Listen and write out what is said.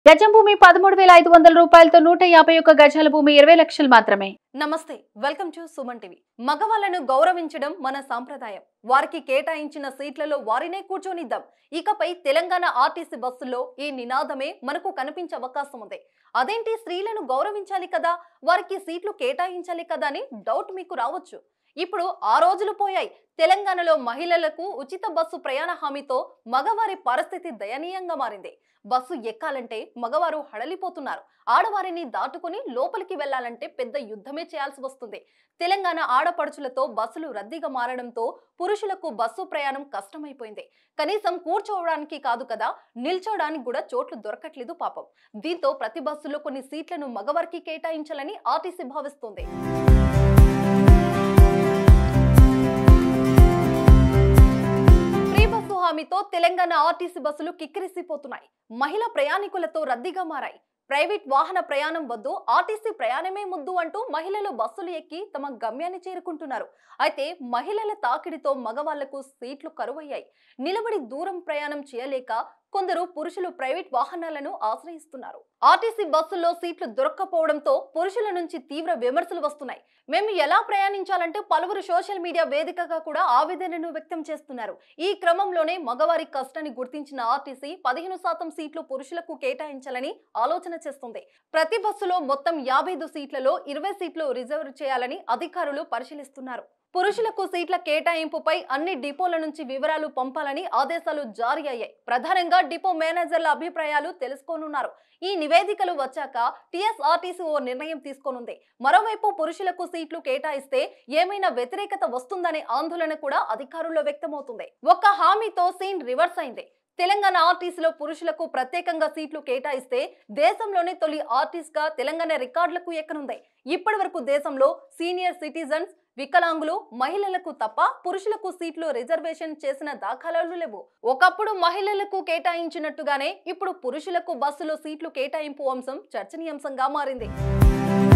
గజం భూమి పదమూడు వేల ఐదు వందల రూపాయలతో నూట యాభై ఒక్క గజాల భూమి ఇరవై లక్షలు మాత్రమే నమస్తే వెల్కమ్ టు సుమన్ టీవీ మగవాళ్ళను గౌరవించడం మన సాంప్రదాయం వారికి కేటాయించిన సీట్లలో వారినే కూర్చొనిద్దాం ఇకపై తెలంగాణ ఆర్టీసీ బస్సుల్లో ఈ నినాదమే మనకు కనిపించే అవకాశం ఉంది అదేంటి స్త్రీలను గౌరవించాలి కదా వారికి సీట్లు కేటాయించాలి కదా అని డౌట్ మీకు రావచ్చు ఇప్పుడు ఆ రోజులు పోయాయి తెలంగాణలో మహిళలకు ఉచిత బస్సు ప్రయాణ హామీతో మగవారి పరిస్థితి దయనీయంగా మారింది బస్సు ఎక్కాలంటే మగవారు హడలిపోతున్నారు ఆడవారిని దాటుకుని లోపలికి వెళ్లాలంటే పెద్ద యుద్ధమే చేయాల్సి వస్తుంది తెలంగాణ ఆడపడుచులతో బస్సులు రద్దీగా మారడంతో పురుషులకు బస్సు ప్రయాణం కష్టమైపోయింది కనీసం కూర్చోవడానికి కాదు కదా నిల్చోడానికి కూడా చోట్లు దొరకట్లేదు పాపం దీంతో ప్రతి బస్సులో కొన్ని సీట్లను మగవారికి కేటాయించాలని ఆర్టీసీ భావిస్తోంది ఫ్రీ బస్సు హామీతో తెలంగాణ ఆర్టీసీ బస్సులు కిక్కిరిసిపోతున్నాయి మహిళా ప్రయాణికులతో రద్దీగా మారాయి ప్రైవేట్ వాహన ప్రయాణం వద్దు ఆర్టీసీ ప్రయాణమే ముద్దు అంటూ మహిళలు బస్సులు ఎక్కి తమ గమ్యాన్ని చేరుకుంటున్నారు అయితే మహిళల తాకిడితో మగవాళ్లకు సీట్లు కరువయ్యాయి నిలబడి దూరం ప్రయాణం చేయలేక కొందరు పురుషులు ప్రైవేట్ వాహనాలను ఆశ్రయిస్తున్నారు ఆర్టీసీ బస్సుల్లో సీట్లు దొరక్కపోవడంతో పురుషుల నుంచి తీవ్ర విమర్శలు వస్తున్నాయి మేము ఎలా ప్రయాణించాలంటే పలువురు సోషల్ మీడియా వేదికగా కూడా ఆవేదనను వ్యక్తం చేస్తున్నారు ఈ క్రమంలోనే మగవారి కష్టాన్ని గుర్తించిన ఆర్టీసీ పదిహేను శాతం సీట్లు పురుషులకు కేటాయించాలని ఆలోచన చేస్తుంది ప్రతి బస్సులో మొత్తం యాభై ఐదు సీట్లలో ఇరవై సీట్లు రిజర్వ్ చేయాలని అధికారులు పరిశీలిస్తున్నారు పురుషులకు సీట్ల కేటాయింపుపై అన్ని డిపోల నుంచి వివరాలు పంపాలని ఆదేశాలు జారీ అయ్యాయి ప్రధానంగా డిపో మేనేజర్ల అభిప్రాయాలు తెలుసుకోనున్నారు ఈ నివేదికలు వచ్చాక టీఎస్ఆర్టీసీ ఓ నిర్ణయం తీసుకోనుంది మరోవైపు పురుషులకు సీట్లు కేటాయిస్తే ఏమైనా వ్యతిరేకత వస్తుందనే ఆందోళన కూడా అధికారుల్లో వ్యక్తమవుతుంది ఒక్క హామీతో సీన్ రివర్స్ అయింది తెలంగాణ ఆర్టీసీలో పురుషులకు ప్రత్యేకంగా సీట్లు కేటాయిస్తే దేశంలోనే తొలి ఆర్టిస్ట్ గా తెలంగాణ రికార్డులకు ఎక్కనుంది ఇప్పటి వరకు దేశంలో సీనియర్ సిటిజన్స్ వికలాంగులు మహిళలకు తప్ప పురుషులకు సీట్లు రిజర్వేషన్ చేసిన దాఖలాలు లేవు ఒకప్పుడు మహిళలకు కేటాయించినట్టుగానే ఇప్పుడు పురుషులకు బస్సులో సీట్లు కేటాయింపు అంశం చర్చనీయాంశంగా మారింది